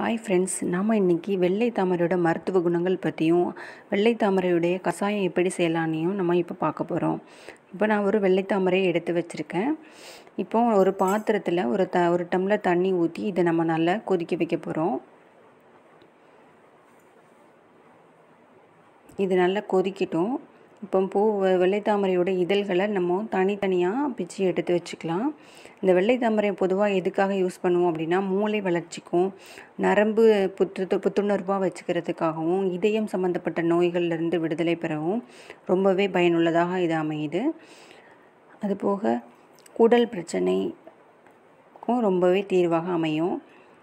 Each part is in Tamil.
ஹாய் ஃப்ரெண்ட்ஸ் நாம் இன்றைக்கி வெள்ளை தாமரையோட மருத்துவ குணங்கள் பற்றியும் வெள்ளை தாமரையுடைய கஷாயம் எப்படி செய்யலான்னையும் நம்ம இப்போ பார்க்க போகிறோம் இப்போ நான் ஒரு வெள்ளை தாமரையை எடுத்து வச்சுருக்கேன் இப்போ ஒரு பாத்திரத்தில் ஒரு த ஒரு டம்ளர் தண்ணி ஊற்றி இதை நம்ம நல்லா கொதிக்க வைக்க போகிறோம் இது நல்லா கொதிக்கட்டும் இப்போ பூ வெள்ளை தாமரையோட இதழ்களை நம்ம தனித்தனியாக பிச்சு எடுத்து வச்சுக்கலாம் இந்த வெள்ளை தாமரையை பொதுவாக எதுக்காக யூஸ் பண்ணுவோம் அப்படின்னா மூளை வளர்ச்சிக்கும் நரம்பு புத்து புத்துணர்வாக வச்சுக்கிறதுக்காகவும் இதயம் சம்மந்தப்பட்ட நோய்கள்லேருந்து விடுதலை பெறவும் ரொம்பவே பயனுள்ளதாக இது அமையுது அதுபோக குடல் பிரச்சனைக்கும் ரொம்பவே தீர்வாக அமையும்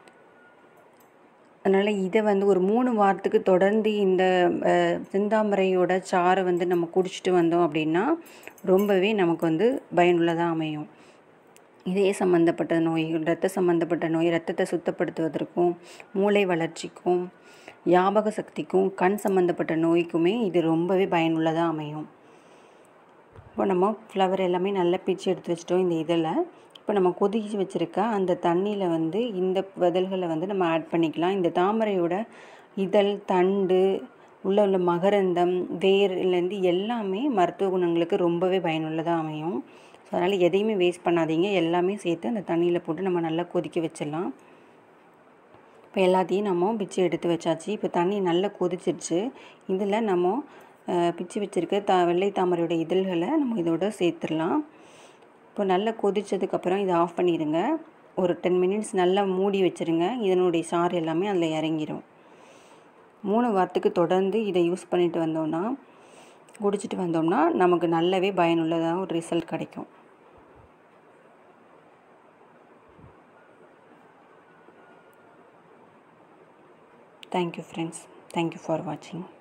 அதனால் இதை வந்து ஒரு மூணு வாரத்துக்கு தொடர்ந்து இந்த செந்தாமரையோட சாறை வந்து நம்ம குடிச்சிட்டு வந்தோம் அப்படின்னா ரொம்பவே நமக்கு வந்து பயனுள்ளதாக அமையும் இதய சம்மந்தப்பட்ட நோய்கள் இரத்த சம்மந்தப்பட்ட நோய் ரத்தத்தை சுத்தப்படுத்துவதற்கும் மூளை வளர்ச்சிக்கும் ஞாபக சக்திக்கும் கண் சம்மந்தப்பட்ட நோய்க்குமே இது ரொம்பவே பயனுள்ளதாக அமையும் இப்போ நம்ம ஃப்ளவர் எல்லாமே நல்லா பிச்சு எடுத்து வச்சிட்டோம் இந்த இதில் இப்போ நம்ம கொதிச்சு வச்சுருக்க அந்த தண்ணியில் வந்து இந்த விதழ்களை வந்து நம்ம ஆட் பண்ணிக்கலாம் இந்த தாமரையோட இதழ் தண்டு உள்ள உள்ள மகரந்தம் வேர்லேருந்து எல்லாமே மருத்துவ குணங்களுக்கு ரொம்பவே பயனுள்ளதாக அமையும் ஸோ அதனால் எதையுமே வேஸ்ட் பண்ணாதீங்க எல்லாமே சேர்த்து அந்த தண்ணியில் போட்டு நம்ம நல்லா கொதிக்க வச்சிடலாம் இப்போ எல்லாத்தையும் நம்ம பிச்சு எடுத்து வச்சாச்சு இப்போ தண்ணி நல்லா கொதிச்சிருச்சு இதில் நம்ம பிச்சு வச்சுருக்க த வெள்ளை தாமரையோட இதழ்களை நம்ம இதோட சேர்த்துடலாம் இப்போ நல்லா கொதித்ததுக்கப்புறம் இதை ஆஃப் பண்ணிடுங்க ஒரு டென் மினிட்ஸ் நல்லா மூடி வச்சுருங்க இதனுடைய சாறு எல்லாமே அதில் இறங்கிடும் மூணு வாரத்துக்கு தொடர்ந்து இதை யூஸ் பண்ணிட்டு வந்தோம்னா குடிச்சிட்டு வந்தோம்னா நமக்கு நல்லாவே பயனுள்ளதாக ஒரு ரிசல்ட் கிடைக்கும் தேங்க்யூ ஃப்ரெண்ட்ஸ் தேங்க்யூ ஃபார் வாட்சிங்